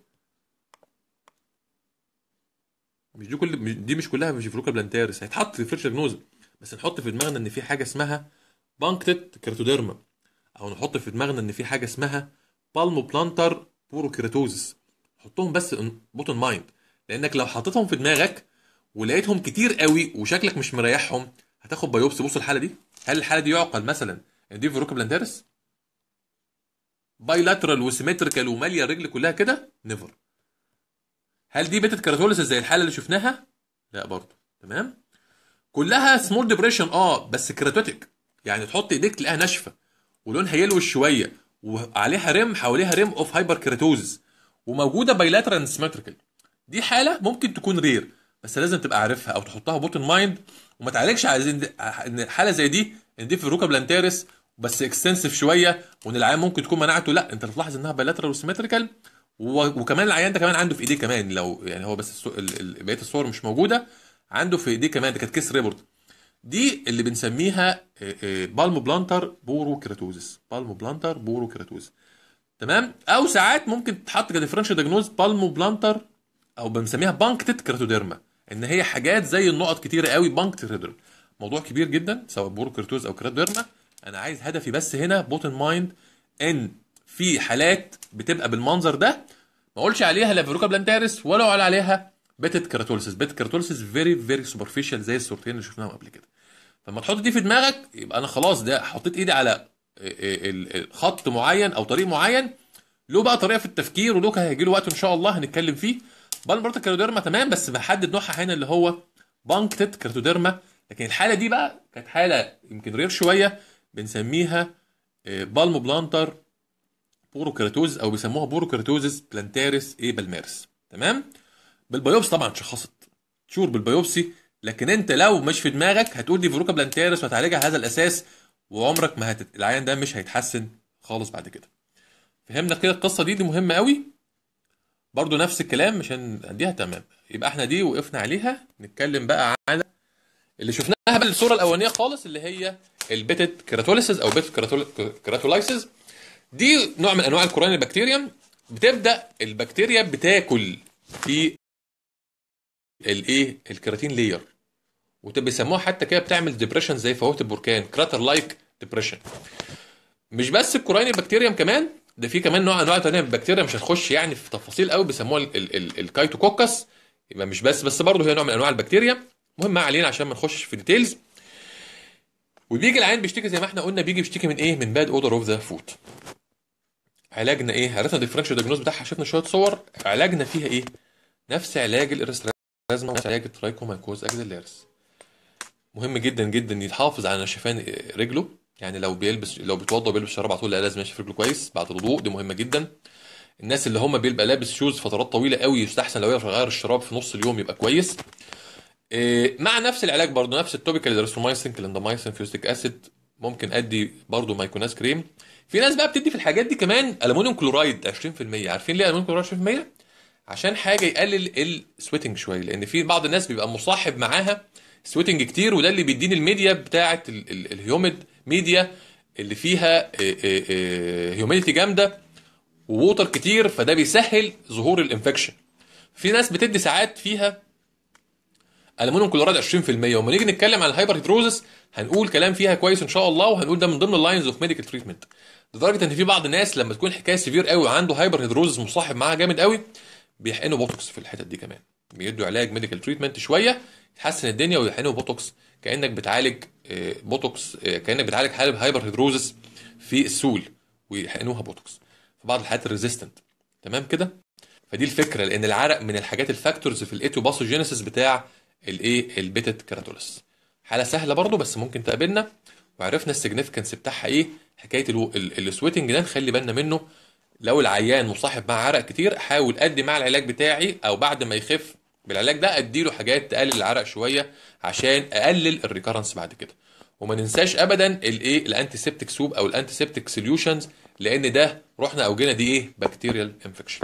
مش دي كل مش دي مش كلها مش فلوكا بلانتارس هيتحط في الديفرنشال دايجنوز بس نحط في دماغنا ان في حاجه اسمها بانكتت كيراتوديرما او نحط في دماغنا ان في حاجه اسمها بالمو بلانتر بوروكيراتوزس حطهم بس بوتن مايند لانك لو حطيتهم في دماغك ولقيتهم كتير قوي وشكلك مش مريحهم هتاخد بايوبسي بص الحاله دي هل الحاله دي يعقل مثلا ان دي فيروكا بلانتارس بايلاترال وسيمتريكال وماليه الرجل كلها كده نيفر هل دي بيتت كاراتوليس زي الحاله اللي شفناها لا برضه تمام كلها سمول ديبريشن اه بس كراتوتيك يعني تحط ايديك تلاقيها ناشفه ولونها يلوش شويه وعليها ريم حواليها ريم اوف هايبر كيراتوزس وموجوده بايلاترال سيمتريكال دي حاله ممكن تكون رير بس لازم تبقى عارفها او تحطها بوتن مايند وما تعالجش عايزين ان حاله زي دي ان دي فيروكا بلانتارس بس اكستنسيف شويه وان العيان ممكن تكون مناعته لا انت تلاحظ انها بايلاترال وسيمتريكال وكمان العيان ده كمان عنده في ايديه كمان لو يعني هو بس السو... ال- ال- بقيه الصور مش موجوده عنده في ايديه كمان ده كانت كيس ريبورت دي اللي بنسميها بالمو بلانتر بورو كيراتوزس بالمو بلانتر بورو كيراتوزس تمام او ساعات ممكن تتحط كديفرنشال دياجنوز بالمو بلانتر او بنسميها بانكتد كيراتوديرما ان هي حاجات زي النقط كتيره قوي بانكتد كيراتوديرما موضوع كبير جدا سواء بورو كيراتوز او كيراتوديرما انا عايز هدفي بس هنا بوتن مايند ان في حالات بتبقى بالمنظر ده ما اقولش عليها لا فيروكا بلانتاريس ولا اقول عليها بيتت كيراتوليسيس بيتت كيراتوليسيس فيري فيري سوبرفيشال زي الصورتين اللي شفناهم قبل كده فلما تحط دي في دماغك يبقى انا خلاص ده حطيت ايدي على ال- ال- خط معين او طريق معين له بقى طريقه في التفكير وله هيجي له وقت ان شاء الله هنتكلم فيه بالمرات الكيراتوديرما تمام بس بحدد نوعها هنا اللي هو بانكتد كيراتوديرما لكن الحاله دي بقى كانت حاله يمكن رير شويه بنسميها بالمو بلانتر بوروكيراتوز او بيسموها بوروكيراتوزس بلانتاريس ايه بالمارس تمام بالبيوبسي طبعا شخصت شور بالبيوبسي لكن انت لو مش في دماغك هتقول دي فيروكا بلانتاريس وهتعالجها على هذا الاساس وعمرك ما هتت... العيان ده مش هيتحسن خالص بعد كده فهمنا كده القصه دي دي مهمه قوي برضو نفس الكلام مش هنديها تمام يبقى احنا دي وقفنا عليها نتكلم بقى على اللي شفناها بقى الصوره الاولانيه خالص اللي هي البيتت كيراتوليسيس او بيتت كيراتولايسيس دي نوع من انواع الكوروني بكتيريا بتبدا البكتيريا بتاكل في الايه الكيراتين لير وبيسموها حتى كده بتعمل ديبريشن زي فوهة البركان كراتر لايك ديبريشن مش بس الكوراني بكتيريم كمان ده في كمان نوع انواع تانية من البكتيريا مش هنخش يعني في تفاصيل قوي بيسموها ال- ال- ال- الكايتوكوكس يبقى مش بس بس برضه هي نوع من انواع البكتيريا مهم ما علينا عشان ما نخشش في ديتيلز وبيجي العيان بيشتكي زي ما احنا قلنا بيجي بيشتكي من ايه من باد اودر اوف ذا فود علاجنا ايه عرفنا الديفرنشال دياجنوز بتاعها شفنا شويه صور علاجنا فيها ايه نفس علاج الارسترازما ونفس علاج الترايكومايكوز اكزيلاريس مهم جدا جدا يتحافظ على نشفان رجله يعني لو بيلبس لو بيتوضى وبيلبس شراب على طول لا لازم ينشف رجله كويس بعد الوضوء دي مهمه جدا الناس اللي هم بيبقى لابس شوز فترات طويله قوي يستحسن لو يغير الشراب في نص اليوم يبقى كويس إيه، مع نفس العلاج برضه نفس التوبيكال اريثرومايسين كليندامايسين فيوستيك اسيد ممكن ادي برضه مايكوناز كريم في ناس بقى بتدي في الحاجات دي كمان الومنيوم كلورايد 20% عارفين ليه الومنيوم كلورايد 20% عشان حاجه يقلل السويتنج شويه لان في بعض الناس بيبقى مصاحب معاها سويتنج كتير وده اللي بيديني الميديا بتاعه ال- ال- الهيوميد ميديا اللي فيها هيوميديتي جامده ووتر كتير فده بيسهل ظهور الانفكشن في ناس بتدي ساعات فيها الومنيوم كلورايد 20% وما نيجي نتكلم عن الهايبر هيدروزس هنقول كلام فيها كويس ان شاء الله وهنقول ده من ضمن اللاينز اوف ميديكال تريتمنت لدرجه ان في بعض الناس لما تكون حكايه سيفير قوي وعنده هايبر هيدروزس مصاحب معاها جامد قوي بيحقنوا بوتوكس في الحتت دي كمان بيدوا علاج ميديكال تريتمنت شويه يحسن الدنيا ويحقنوا بوتوكس كانك بتعالج آه، بوتوكس آه، كانك بتعالج حاله هايبر هيدروزس في السول ويحقنوها بوتوكس في بعض الحالات الريزيستنت تمام كده فدي الفكره لان العرق من الحاجات الفاكتورز في الايتوباثوجينيسيس بتاع الايه البيتت كيراتوليس حاله سهله برضو بس ممكن تقابلنا وعرفنا السيجنفكنس بتاعها ايه حكايه الو- ال- السويتنج ده نخلي بالنا منه لو العيان مصاحب مع عرق كتير احاول ادي مع العلاج بتاعي او بعد ما يخف بالعلاج ده اديله حاجات تقلل العرق شويه عشان اقلل الريكرنس بعد كده وما ننساش ابدا الايه الانتي سيبتيك سوب او الانتي سيبتيك سوليوشنز لان ده رحنا او جينا دي ايه بكتيريال انفكشن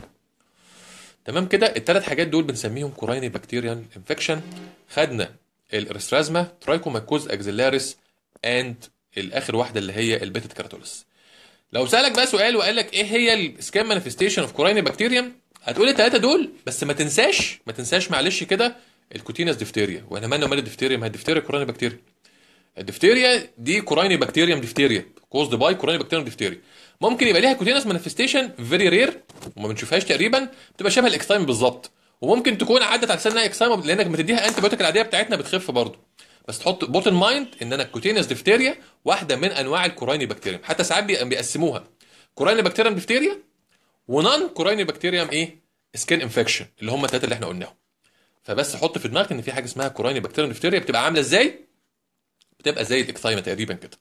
تمام كده الثلاث حاجات دول بنسميهم كورايني بكتيريال انفكشن خدنا الارسترازما ترايكوماكوز اكزيلاريس اند الاخر واحده اللي هي البيتت كيراتوليس لو سالك بقى سؤال وقال لك ايه هي السكان مانيفستيشن اوف كورايني بكتيريم هتقول الثلاثه دول بس ما تنساش ما تنساش معلش كده الكوتينس ديفتيريا واحنا مالنا ومال الديفتيريا ما هي الديفتيريا كورايني بكتيريا الديفتيريا دي كورايني بكتيريم ديفتيريا كوزد باي كورايني بكتيريم ديفتيريا ممكن يبقى ليها كوتينس مانيفستيشن فيري رير وما بنشوفهاش تقريبا بتبقى شبه الاكستايم بالظبط وممكن تكون عدت على سنه اكستايم لانك لما تديها انتي بايوتيك العاديه بتاعتنا بتخف برضه بس تحط بوتن مايند ان انا الكوتينس ديفتيريا واحده من انواع الكورايني بكتيريم حتى ساعات بي- بيقسموها كورايني بكتيريم ديفتيريا ونون كورايني بكتيريم ايه سكين انفكشن اللي هم الثلاثه اللي احنا قلناهم فبس حط في دماغك ان في حاجه اسمها كورايني بكتيريم ديفتيريا بتبقى عامله ازاي بتبقى زي الاكتايما تقريبا كده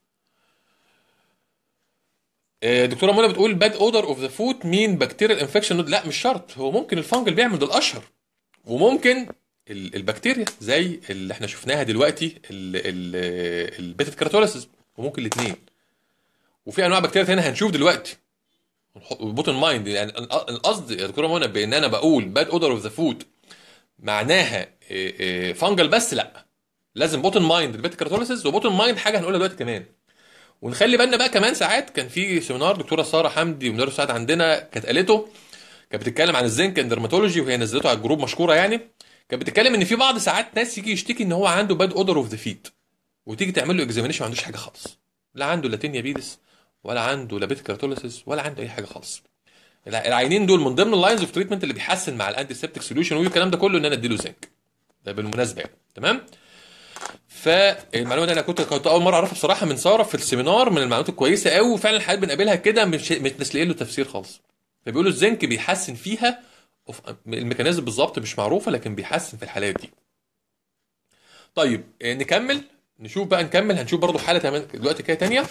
آه، دكتوره منى بتقول باد اودر اوف ذا فود مين بكتيريال انفكشن لا مش شرط هو ممكن الفانجل بيعمل ده الاشهر وممكن ال- البكتيريا زي اللي احنا شفناها دلوقتي البيتت كيراتوليسيس وممكن الاثنين وفي انواع بكتيريا ثانيه هنشوف دلوقتي بوتن مايند يعني الق- القصد يا دكتوره منى بان انا بقول باد اودر اوف ذا فود معناها فانجل بس لا لازم بوتن مايند البيت كيراتوليسيس وبوتن مايند حاجه هنقولها دلوقتي كمان ونخلي بالنا بقى كمان ساعات كان في سيمينار دكتوره ساره حمدي ومدرس ساعات عندنا كانت قالته كانت بتتكلم عن الزنك اندرماتولوجي وهي نزلته على الجروب مشكوره يعني كانت بتتكلم ان في بعض ساعات ناس يجي يشتكي ان هو عنده باد اودر اوف ذا فيت وتيجي تعمل له اكزامينيشن ما عندوش حاجه خالص لا عنده لاتينيا بيدس ولا عنده لا بيت كيراتوليسيس ولا عنده اي حاجه خالص العينين دول من ضمن اللاينز اوف تريتمنت اللي بيحسن مع الانتي سيبتيك سوليوشن والكلام ده كله ان انا اديله زنك ده بالمناسبه يعني تمام فالمعلومه دي انا كنت كنت اول مره اعرفها بصراحه من ساره في السيمينار من المعلومات الكويسه قوي وفعلا الحاجات بنقابلها كده مش مش لاقيين له تفسير خالص فبيقولوا الزنك بيحسن فيها الميكانيزم بالظبط مش معروفه لكن بيحسن في الحالات دي طيب نكمل نشوف بقى نكمل هنشوف برضو حاله دلوقتي كده تانية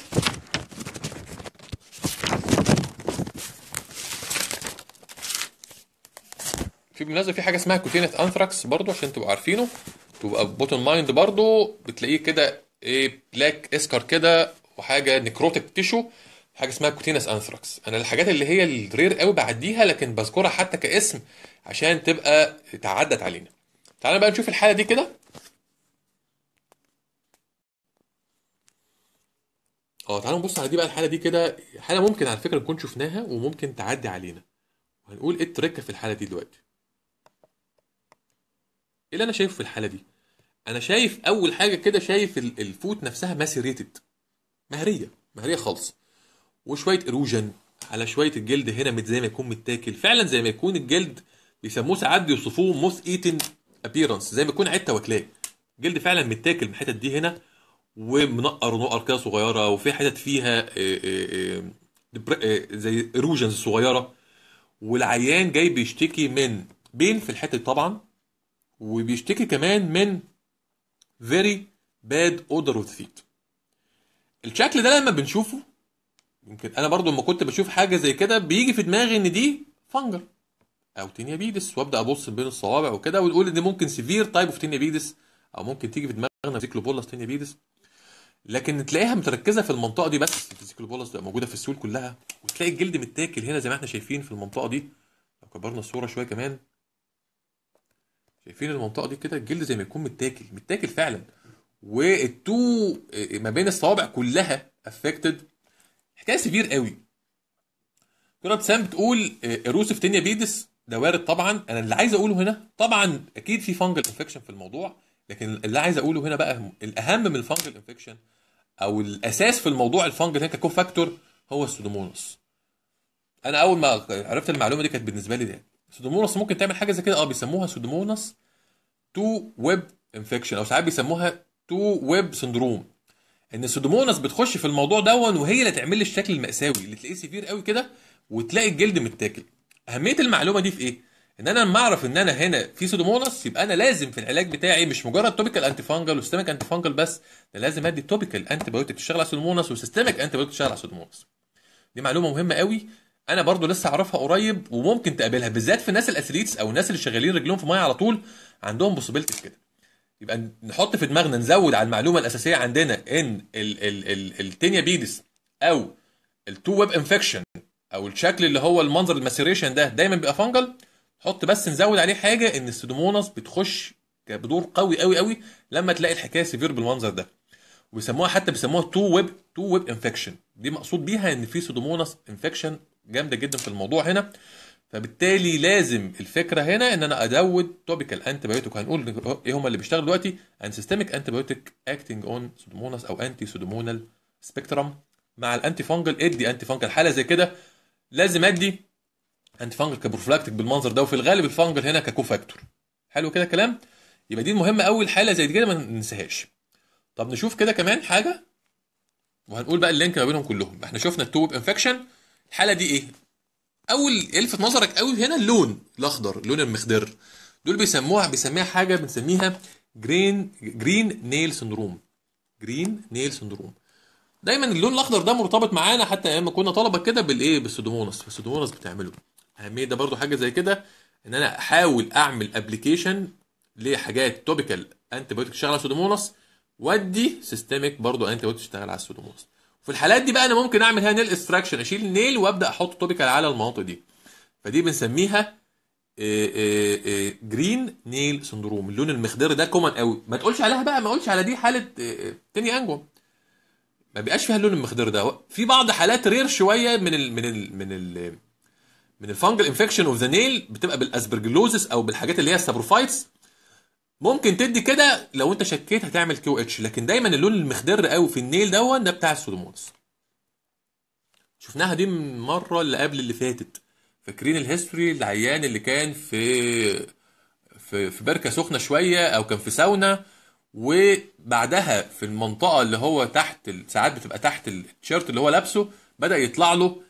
في بالمناسبه في حاجه اسمها كوتينس انثراكس برضو عشان تبقوا عارفينه تبقى بوتن مايند برضو بتلاقيه كده ايه بلاك اسكر كده وحاجه نكروتيك تيشو حاجه اسمها كوتينس انثراكس انا الحاجات اللي هي الرير قوي بعديها لكن بذكرها حتى كاسم عشان تبقى تعدت علينا تعالى بقى نشوف الحاله دي كده اه تعالوا نبص على دي بقى الحاله دي كده حاله ممكن على فكره نكون شفناها وممكن تعدي علينا وهنقول ايه التركه في الحاله دي دلوقتي ايه اللي انا شايفه في الحاله دي انا شايف اول حاجه كده شايف الفوت نفسها ماسيريتد مهريه مهريه خالص وشويه اروجن على شويه الجلد هنا زي ما يكون متاكل فعلا زي ما يكون الجلد بيسموه ساعات بيوصفوه موث ايتن ابييرنس زي ما يكون عته واكلاه جلد فعلا متاكل من الحتت دي هنا ومنقر نقر كده صغيره وفي حتت فيها زي اروجنز صغيره والعيان جاي بيشتكي من بين في الحته طبعا وبيشتكي كمان من very bad odor with feet الشكل ده لما بنشوفه يمكن انا برضو لما كنت بشوف حاجه زي كده بيجي في دماغي ان دي فنجر او تينيابيدس وابدا ابص بين الصوابع وكده ونقول ان ممكن سيفير تايب اوف تينيابيدس او ممكن تيجي في دماغنا فيزيكلوبولاس تينيابيدس لكن تلاقيها متركزه في المنطقه دي بس الفيزيكلوبولاس تبقى موجوده في السول كلها وتلاقي الجلد متاكل هنا زي ما احنا شايفين في المنطقه دي لو كبرنا الصوره شويه كمان شايفين المنطقه دي كده الجلد زي ما يكون متاكل متاكل فعلا والتو ما بين الصوابع كلها افكتد حكايه سيفير قوي كنا ابتسام بتقول اروسف تينيا بيدس ده وارد طبعا انا اللي عايز اقوله هنا طبعا اكيد في فانجل انفكشن في الموضوع لكن اللي عايز اقوله هنا بقى الاهم من الفانجل انفكشن او الاساس في الموضوع الفانجل هنا ككو فاكتور هو السودوموناس انا اول ما عرفت المعلومه دي كانت بالنسبه لي ده سودوموناس ممكن تعمل حاجه زي كده اه بيسموها سودوموناس تو ويب انفكشن او ساعات بيسموها تو ويب سندروم ان السودوموناس بتخش في الموضوع دون وهي اللي تعمل لي الشكل المأساوي اللي تلاقيه سيفير قوي كده وتلاقي الجلد متاكل اهميه المعلومه دي في ايه ان انا لما اعرف ان انا هنا في سودوموناس يبقى انا لازم في العلاج بتاعي مش مجرد توبيكال انتي فانجل وسيستميك انتي فانجل بس ده لازم ادي توبيكال انتي بايوتيك تشتغل على السودوموناس وسيستميك انتي بايوتيك تشتغل على السودوموناس دي معلومه مهمه قوي انا برضو لسه اعرفها قريب وممكن تقابلها بالذات في الناس الاثليتس او الناس اللي شغالين رجلهم في ميه على طول عندهم بوسيبيلتيز كده يبقى نحط في دماغنا نزود على المعلومه الاساسيه عندنا ان التينيا بيدس او التو ويب انفكشن او الشكل اللي هو المنظر الماسيريشن ده دايما بيبقى فانجل حط بس نزود عليه حاجه ان السودوموناس بتخش بدور قوي قوي قوي لما تلاقي الحكايه سيفير بالمنظر ده وبيسموها حتى بيسموها تو ويب تو ويب انفكشن دي مقصود بيها ان في سودوموناس انفكشن جامده جدا في الموضوع هنا فبالتالي لازم الفكره هنا ان انا ازود توبيكال انتي بايوتيك هنقول ايه هم اللي بيشتغلوا دلوقتي ان سيستميك انتي بايوتيك اكتنج اون سودوموناس او انتي سودومونال سبيكترم مع الانتي فانجل ادي انتي فانجل حاله زي كده لازم ادي انتي فانجل كبروفلاكتيك بالمنظر ده وفي الغالب الفانجل هنا ككو فاكتور حلو كده كلام يبقى دي مهمه قوي الحاله زي دي كده ما ننساهاش طب نشوف كده كمان حاجه وهنقول بقى اللينك ما بينهم كلهم احنا شفنا التوب انفكشن الحاله دي ايه اول يلفت نظرك قوي هنا اللون الاخضر اللون المخضر دول بيسموها بيسميها حاجه بنسميها جرين جرين نيل سندروم جرين نيل سندروم دايما اللون الاخضر ده مرتبط معانا حتى ايام ما كنا طلبه كده بالايه بالسودوموناس فالسودوموناس بتعمله اهميه ده برضو حاجه زي كده ان انا احاول اعمل ابلكيشن لحاجات توبيكال انتي بايوتيك تشتغل على السودوموناس وادي سيستميك برضو انتي بايوتيك تشتغل على السودوموناس في الحالات دي بقى انا ممكن اعمل هنا نيل استراكشن اشيل النيل وابدا احط توبيكال على المناطق دي فدي بنسميها جرين نيل سندروم اللون المخضر ده كومن قوي ما تقولش عليها بقى ما اقولش على دي حاله تاني انجو ما بيبقاش فيها اللون المخضر ده في بعض حالات رير شويه من ال من ال من ال من الفانجل انفكشن اوف ذا نيل بتبقى بالاسبرجلوزس او بالحاجات اللي هي السابروفايتس ممكن تدي كده لو انت شكيت هتعمل كيو اتش لكن دايما اللون المخضر قوي في النيل دون ده بتاع السودوموناس شفناها دي المره اللي قبل اللي فاتت في فاكرين الهيستوري العيان اللي كان في في في بركه سخنه شويه او كان في ساونا وبعدها في المنطقه اللي هو تحت ال- ساعات بتبقى تحت التيشيرت اللي هو لابسه بدا يطلع له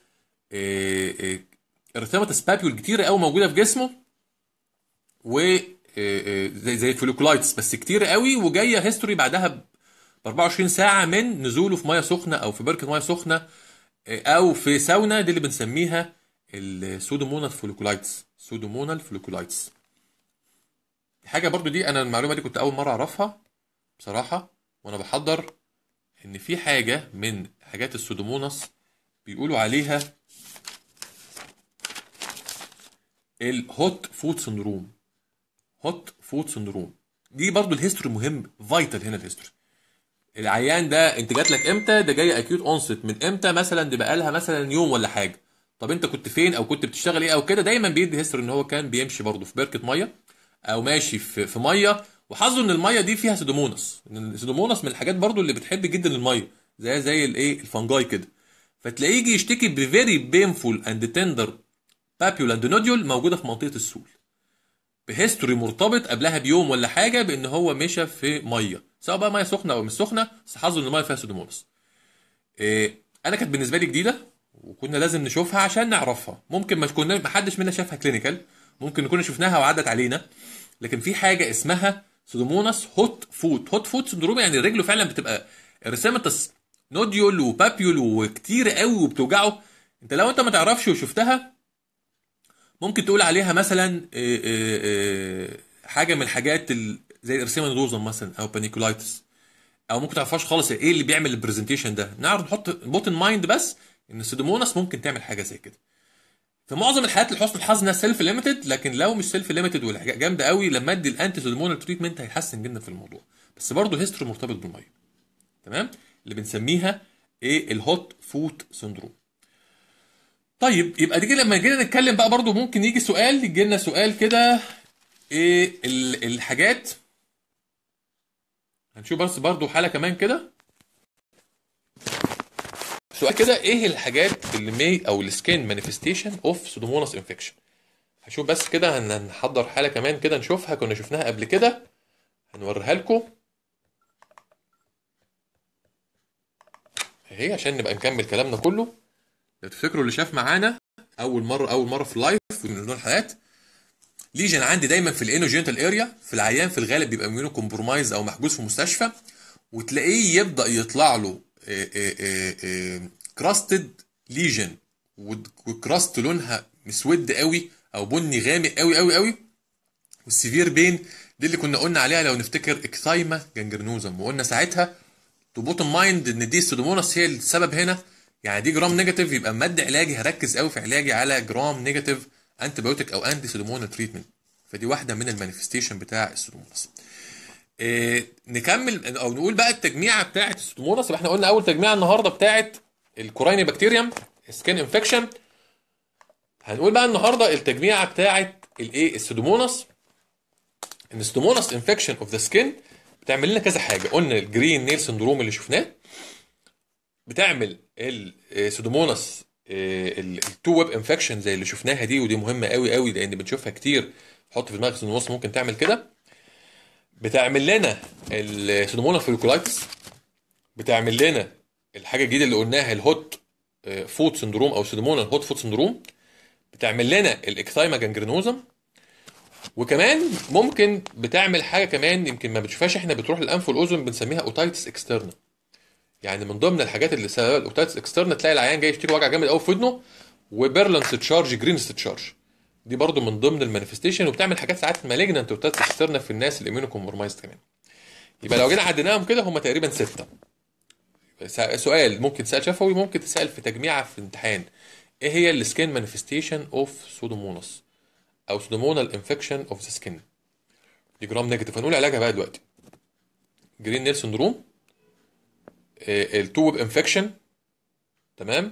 ارثيماتس بابيول كتيره قوي موجوده في جسمه و آه، آه، زي زي الفوليكولايتس بس كتير قوي وجايه هيستوري بعدها ب 24 ساعه من نزوله في ميه سخنه او في بركه ميه سخنه آه، او في ساونا دي اللي بنسميها السودومونال فوليكولايتس سودومونال فوليكولايتس حاجه برضو دي انا المعلومه دي كنت اول مره اعرفها بصراحه وانا بحضر ان في حاجه من حاجات السودوموناس بيقولوا عليها الهوت فود سندروم هوت فود سندروم دي برضو الهيستوري مهم فايتال هنا الهيستوري العيان ده انت جات لك امتى ده جاي اكيوت اونست من امتى مثلا دي بقى لها مثلا يوم ولا حاجه طب انت كنت فين او كنت بتشتغل ايه او كده دايما بيدي هيستوري ان هو كان بيمشي برضه في بركه ميه او ماشي في في ميه وحظه ان الميه دي فيها سيدوموناس ان السيدوموناس من الحاجات برضه اللي بتحب جدا الميه زي زي الايه الفنجاي كده فتلاقيه يجي يشتكي بفيري بينفول اند تندر بابيول اند نوديول موجوده في منطقه السول بهيستوري مرتبط قبلها بيوم ولا حاجه بان هو مشى في ميه سواء بقى ميه سخنه او مش سخنه بس حظه ان الميه فيها سودوموناس إيه انا كانت بالنسبه لي جديده وكنا لازم نشوفها عشان نعرفها ممكن ما كنا ما حدش منا شافها كلينيكال ممكن نكون شفناها وعدت علينا لكن في حاجه اسمها سودوموناس هوت فوت هوت فوت سندروم يعني رجله فعلا بتبقى رسامتس نوديول وبابيول وكتير قوي وبتوجعه انت لو انت ما تعرفش وشفتها ممكن تقول عليها مثلا إيه إيه إيه حاجه من الحاجات ال- زي الارسيما نودوزم مثلا او بانيكولايتس او ممكن تعرفهاش خالص ايه اللي بيعمل البرزنتيشن ده نعرف نحط بوتن مايند بس ان السيدوموناس ممكن تعمل حاجه زي كده في معظم الحالات لحسن الحظ انها سيلف ليميتد لكن لو مش سيلف ليميتد والحاجه جامده قوي لما ادي الانتي سيدومونال تريتمنت هيحسن جدا في الموضوع بس برضه هيستوري مرتبط بالميه تمام اللي بنسميها ايه الهوت فوت سندروم طيب يبقى دي كده لما جينا نتكلم بقى برضه ممكن يجي سؤال يجي لنا سؤال كده ايه ال- الحاجات هنشوف بس برضه حاله كمان كده سؤال كده ايه الحاجات اللي مي او السكين مانيفستيشن اوف سودوموناس انفكشن هشوف بس كده هن- هنحضر حاله كمان كده نشوفها كنا شفناها قبل كده هنوريها لكم اهي عشان نبقى نكمل كلامنا كله لو تفتكروا اللي شاف معانا اول مره اول مره في اللايف من ضمن الحلقات ليجن عندي دايما في الانوجينتال اريا في العيان في الغالب بيبقى اميونو كومبرومايز او محجوز في مستشفى وتلاقيه يبدا يطلع له كراستد ليجن والكراست لونها مسود قوي او بني غامق قوي قوي قوي والسيفير بين دي اللي كنا قلنا عليها لو نفتكر اكتايما جانجرنوزم وقلنا ساعتها تو بوتم مايند ان دي السودوموناس هي السبب هنا يعني دي جرام نيجاتيف يبقى مد علاجي هركز قوي في علاجي على جرام نيجاتيف انتي بايوتيك او انتي سودومونال تريتمنت فدي واحده من المانيفستيشن بتاع السودوموناس إيه نكمل او نقول بقى التجميعه بتاعه السودوموناس يبقى احنا قلنا اول تجميعه النهارده بتاعه الكورايني بكتيريوم سكين انفكشن هنقول بقى النهارده التجميعه بتاعه الايه السودوموناس ان السودوموناس انفكشن اوف ذا سكين بتعمل لنا كذا حاجه قلنا الجرين نيل سندروم اللي شفناه بتعمل السودوموناس التو ويب انفكشن زي اللي شفناها دي ودي مهمه قوي قوي لان بنشوفها كتير حط في دماغك السودوموناس ممكن تعمل كده بتعمل لنا السودوموناس فوليكولايتس بتعمل لنا الحاجه الجديده اللي قلناها الهوت فوت سندروم او سودومونال هوت فوت سندروم بتعمل لنا الاكثايما جانجرينوزم وكمان ممكن بتعمل حاجه كمان يمكن ما بتشوفهاش احنا بتروح للانف والاذن بنسميها اوتايتس اكسترنا يعني من ضمن الحاجات اللي سبب الاوتايتس اكسترنا تلاقي العيان جاي يشتكي وجع جامد قوي في ودنه وبيرلانس تشارج جرينس تشارج دي برضو من ضمن المانيفستيشن وبتعمل حاجات ساعات مالجنانت اوتايتس اكسترنا في الناس الاميونو كومبرومايز كمان يبقى لو جينا عديناهم كده هم تقريبا سته سؤال ممكن تسال شفوي ممكن تسال في تجميعه في امتحان ايه هي السكين مانيفستيشن اوف سودوموناس او سودومونال انفكشن اوف ذا سكين دي جرام نيجاتيف هنقول علاجها بقى دلوقتي جرين نيل سندروم التو ويب انفكشن تمام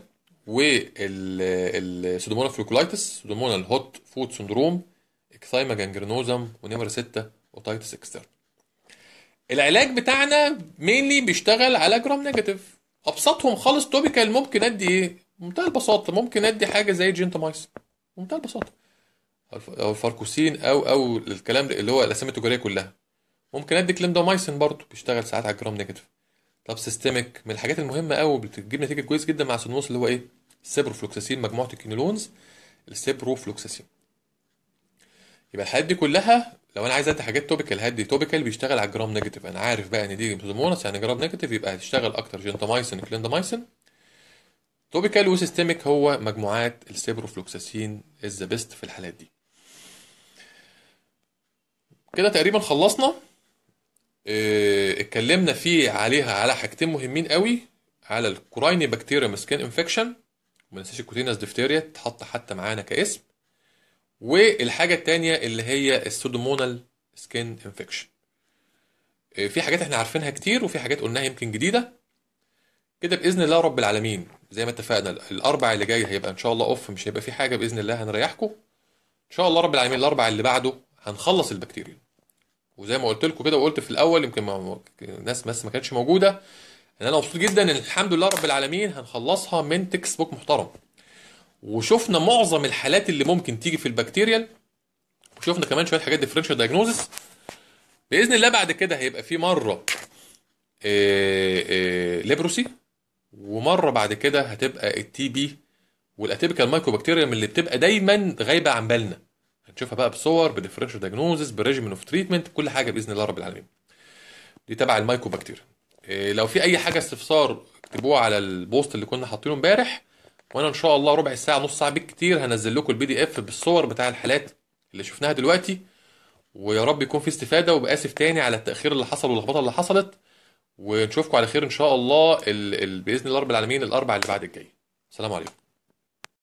والسودومونال فلوكولايتس سودومونال هوت فود سندروم اكثايما جانجرينوزم ونمره 6 اوتايتس اكسترن العلاج بتاعنا مينلي بيشتغل على جرام نيجاتيف ابسطهم خالص توبيكال ممكن ادي ايه بمنتهى البساطه ممكن ادي حاجه زي جنتامايسين بمنتهى البساطه او الفاركوسين او او الكلام ده اللي هو الاسامي التجاريه كلها ممكن ادي كليندامايسين برضه بيشتغل ساعات على الجرام نيجاتيف طب سيستميك من الحاجات المهمه قوي بتجيب نتيجه كويس جدا مع سينوس اللي هو ايه السيبروفلوكساسين مجموعه الكينولونز السيبروفلوكساسين يبقى الحاجات دي كلها لو انا عايز ادي حاجات توبيكال هدي توبيكال بيشتغل على الجرام نيجاتيف انا عارف بقى ان دي سودوموناس يعني جرام نيجاتيف يبقى هتشتغل اكتر جنتامايسين كليندامايسين توبيكال وسيستميك هو مجموعات السيبروفلوكساسين از ذا بيست في الحالات دي كده تقريبا خلصنا اه، اتكلمنا فيه عليها على حاجتين مهمين قوي على الكورايني بكتيريا سكين انفكشن وما ننساش الكوتينس ديفتيريا تحط حتى معانا كاسم والحاجه التانية اللي هي السودومونال سكين انفكشن في حاجات احنا عارفينها كتير وفي حاجات قلناها يمكن جديده كده باذن الله رب العالمين زي ما اتفقنا الاربع اللي جاي هيبقى ان شاء الله اوف مش هيبقى في حاجه باذن الله هنريحكم ان شاء الله رب العالمين الاربع اللي بعده هنخلص البكتيريا وزي ما قلت لكم كده وقلت في الاول يمكن ما الناس بس ما كانتش موجوده ان انا مبسوط جدا ان الحمد لله رب العالمين هنخلصها من تكست بوك محترم وشفنا معظم الحالات اللي ممكن تيجي في البكتيريال وشفنا كمان شويه حاجات ديفرنشال دايجنوزس باذن الله بعد كده هيبقى في مره ليبروسي ومره بعد كده هتبقى التي بي والاتيبيكال مايكوبكتيريم اللي بتبقى دايما غايبه عن بالنا هنشوفها بقى بصور بديفرنشال دايجنوزس بريجيمن اوف تريتمنت كل حاجه باذن الله رب العالمين دي تبع المايكوبكتيريا إيه، لو في اي حاجه استفسار اكتبوها على البوست اللي كنا حاطينه امبارح وانا ان شاء الله ربع ساعه نص ساعه بالكتير هنزل لكم البي دي اف بالصور بتاع الحالات اللي شفناها دلوقتي ويا رب يكون في استفاده وباسف تاني على التاخير اللي حصل واللخبطه اللي حصلت ونشوفكم على خير ان شاء الله ال... ال... باذن الله رب العالمين الاربع اللي بعد الجاي السلام عليكم